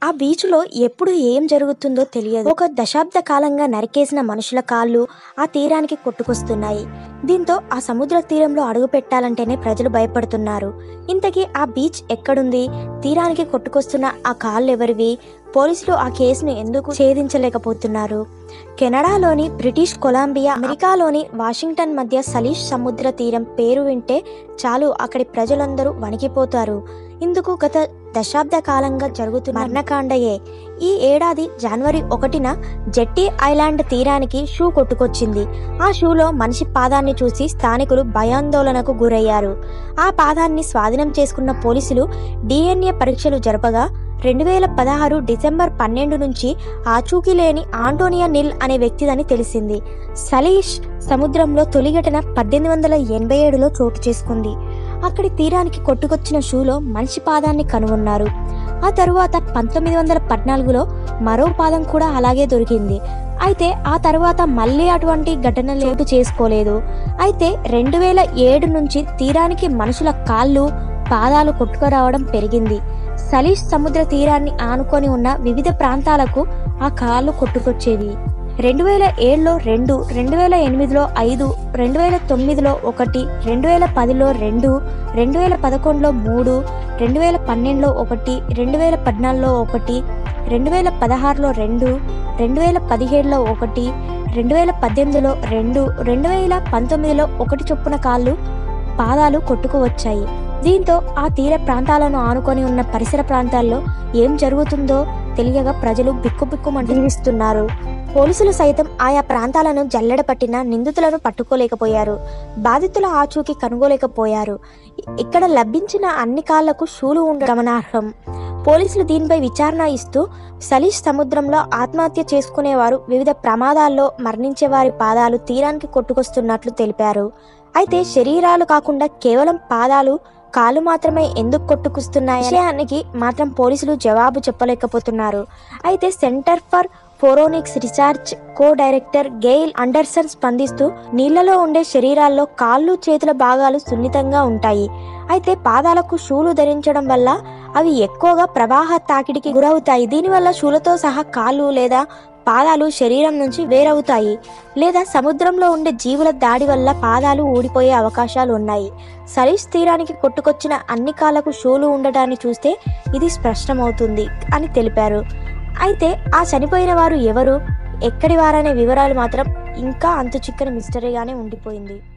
ఆ బీచ్లో ఎప్పుడు ఏం జరుగుతుందో తెలియదు ఒక దశాబ్ద కాలంగా నరికేసిన మనుషుల కాళ్ళు ఆ తీరానికి కొట్టుకొస్తున్నాయి దీంతో ఆ సముద్ర తీరంలో అడుగు పెట్టాలంటేనే ప్రజలు భయపడుతున్నారు ఇంతకీ ఆ బీచ్ ఎక్కడుంది తీరానికి కొట్టుకొస్తున్న ఆ కాళ్ళు ఎవరివి పోలీసులు ఆ కేసును ఎందుకు ఛేదించలేకపోతున్నారు కెనడాలోని బ్రిటిష్ కొలంబియా అమెరికాలోని వాషింగ్టన్ మధ్య సలీష్ సముద్ర తీరం పేరు వింటే చాలు అక్కడి ప్రజలందరూ వణికిపోతారు ఇందుకు గత దశాబ్ద కాలంగా జరుగుతున్న మరణకాండయే ఈ ఏడాది జనవరి ఒకటిన జెట్టి ఐలాండ్ తీరానికి షూ కొట్టుకొచ్చింది ఆ షూలో మనిషి పాదాన్ని చూసి స్థానికులు భయాందోళనకు గురయ్యారు ఆ పాదాన్ని స్వాధీనం చేసుకున్న పోలీసులు డిఎన్ఏ పరీక్షలు జరపగా రెండు వేల పదహారు డిసెంబర్ పన్నెండు నుంచి ఆచూకీ లేని ఆంటోనియా నిల్ అనే వ్యక్తిదని తెలిసింది సలీష్ సముద్రంలో తొలి ఘటన పద్దెనిమిది వందల ఎనభై ఏడులో చోటు చేసుకుంది అక్కడి తీరానికి కొట్టుకొచ్చిన షూలో మనిషి పాదాన్ని కనుగొన్నారు ఆ తరువాత పంతొమ్మిది వందల పద్నాలుగులో మరో పాదం కూడా అలాగే దొరికింది అయితే ఆ తర్వాత మళ్ళీ అటువంటి ఘటనలు చోటు చేసుకోలేదు అయితే రెండు వేల ఏడు నుంచి తీరానికి మనుషుల కాళ్ళు పాదాలు కొట్టుకురావడం పెరిగింది సలీష్ సముద్ర తీరాన్ని ఆనుకొని ఉన్న వివిధ ప్రాంతాలకు ఆ కాళ్ళు కొట్టుకొచ్చేవి రెండు వేల ఏడులో రెండు రెండు వేల ఎనిమిదిలో ఐదు రెండు వేల తొమ్మిదిలో ఒకటి రెండు వేల పదిలో రెండు రెండు వేల పదకొండులో మూడు రెండు వేల పన్నెండులో ఒకటి రెండు వేల పద్నాలుగులో ఒకటి రెండు వేల పదహారులో రెండు రెండు వేల పదిహేడులో ఒకటి రెండు వేల పద్దెనిమిదిలో రెండు రెండు వేల పంతొమ్మిదిలో ఒకటి చొప్పున కాళ్ళు పాదాలు కొట్టుకువచ్చాయి దీంతో ఆ తీర ప్రాంతాలను ఆనుకొని ఉన్న పరిసర ప్రాంతాల్లో ఏం జరుగుతుందో తెలియక ప్రజలు బిక్కుబిక్కుమంటూ జీవిస్తున్నారు పోలీసులు సైతం ఆయా ప్రాంతాలను జల్లెడ పట్టిన నిందితులను పట్టుకోలేకపోయారు బాధితుల ఆచూకీ కనుగోలేకపోయారు ఇక్కడ లభించిన అన్ని కాళ్లకు షూలు ఉండడం గమనార్హం పోలీసులు దీనిపై విచారణ ఇస్తూ సలీష్ సముద్రంలో ఆత్మహత్య చేసుకునేవారు వివిధ ప్రమాదాల్లో మరణించే వారి పాదాలు తీరానికి కొట్టుకొస్తున్నట్లు తెలిపారు అయితే శరీరాలు కాకుండా కేవలం పాదాలు కాలు మాత్రమే ఎందుకు కొట్టుకుస్తున్నాయి విషయానికి మాత్రం పోలీసులు జవాబు చెప్పలేకపోతున్నారు అయితే center for forensics research co director Gail Anderson స్పందిస్తూ నీళ్లలో ఉండే శరీరాల్లో కాళ్ళు చేతుల భాగాలు సున్నితంగా ఉంటాయి అయితే పాదాలకు షూలు ధరించడం వల్ల అవి ఎక్కువగా ప్రవాహ తాకిడికి గురవుతాయి దీనివల్ల షూలతో సహా కాళ్ళు లేదా పాదాలు శరీరం నుంచి వేరవుతాయి లేదా సముద్రంలో ఉండే జీవుల దాడి వల్ల పాదాలు ఊడిపోయే అవకాశాలు ఉన్నాయి సరీష్ తీరానికి కొట్టుకొచ్చిన అన్ని కాళ్ళకు షూలు ఉండటాన్ని చూస్తే ఇది స్పష్టమవుతుంది అని తెలిపారు అయితే ఆ చనిపోయిన వారు ఎవరు ఎక్కడి వారనే వివరాలు మాత్రం ఇంకా అంతు చిక్కని మిస్టరీగానే ఉండిపోయింది